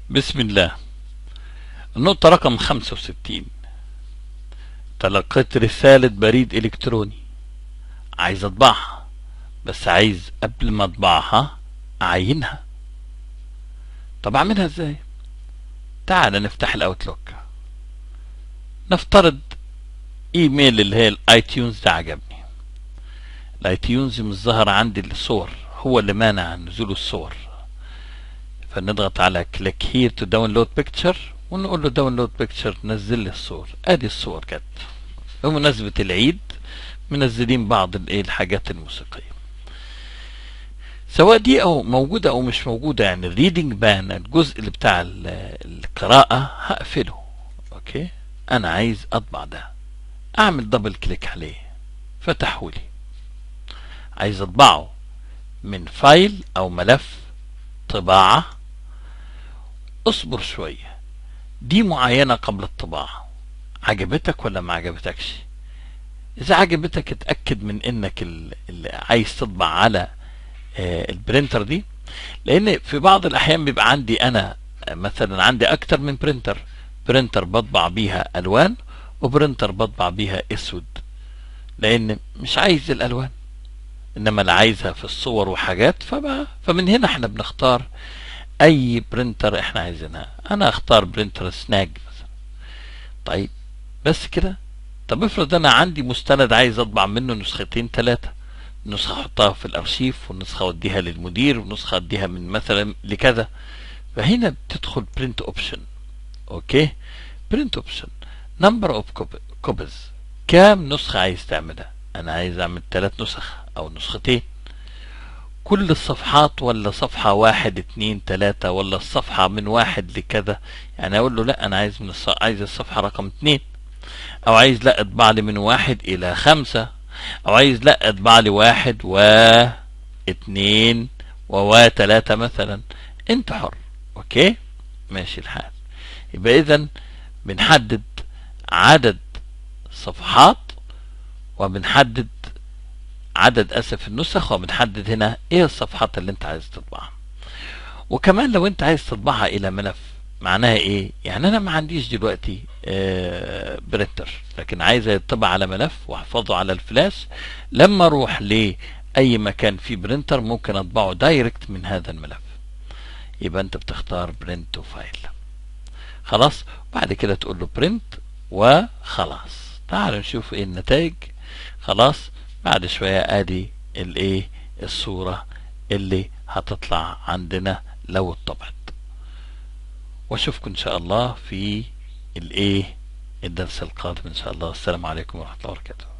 بسم الله النقطة رقم 65 تلقيت رسالة بريد إلكتروني عايز أطبعها بس عايز قبل ما أطبعها أعينها طب أعملها إزاي؟ تعال نفتح الأوتلوك نفترض إيميل اللي هي الآي تيونز ده عجبني الآي تيونز مش ظاهر عندي الصور هو اللي مانع نزول الصور فنضغط على كليك هير تو داونلود بيكتشر ونقول له داونلود بيكتشر نزل لي الصور ادي الصور جت بمناسبة العيد منزلين بعض الايه الحاجات الموسيقية سواء دي او موجودة او مش موجودة يعني الريدنج بان الجزء اللي بتاع القراءة هقفله اوكي انا عايز اطبع ده اعمل دبل كليك عليه فتحه لي عايز اطبعه من فايل او ملف طباعة اصبر شوية دي معينة قبل الطباعة عجبتك ولا ما عجبتكش اذا عجبتك اتأكد من انك اللي عايز تطبع على البرينتر دي لان في بعض الاحيان بيبقى عندي انا مثلا عندي اكتر من برينتر برينتر بطبع بيها الوان وبرينتر بطبع بيها اسود لان مش عايز الالوان انما اللي عايزها في الصور وحاجات فبقى فمن هنا احنا بنختار اي برينتر احنا عايزينها انا اختار برينتر سناج مثلا طيب بس كده طب افرض انا عندي مستند عايز اطبع منه نسختين ثلاثة نسخة احطها في الارشيف ونسخة اوديها للمدير ونسخة اديها من مثلا لكذا فهنا بتدخل برنت اوبشن اوكي برنت اوبشن نمبر اوف كوبز كام نسخة عايز تعملها انا عايز اعمل ثلاث نسخ او نسختين كل الصفحات ولا صفحة واحد اتنين تلاتة ولا الصفحة من واحد لكذا يعني اقول له لا انا عايز من الص... عايز الصفحة رقم اتنين او عايز لا اطبع لي من واحد الى خمسة او عايز لا اطبع لي واحد و اتنين و تلاتة مثلا انت حر اوكي ماشي الحال يبقى اذا بنحدد عدد صفحات وبنحدد عدد اسف النسخ وبنحدد هنا ايه الصفحات اللي انت عايز تطبعها وكمان لو انت عايز تطبعها الى ملف معناها ايه يعني انا ما عنديش دلوقتي آه برينتر لكن عايز يطبع على ملف واحفظه على الفلاش لما اروح لاي مكان فيه برينتر ممكن اطبعه دايركت من هذا الملف يبقى انت بتختار برنت تو فايل خلاص بعد كده تقول له برنت وخلاص تعالوا نشوف ايه النتائج خلاص بعد شوية ادي الايه الصورة اللي هتطلع عندنا لو اتطبعت واشوفكم ان شاء الله في الايه الدرس القادم ان شاء الله السلام عليكم ورحمة الله وبركاته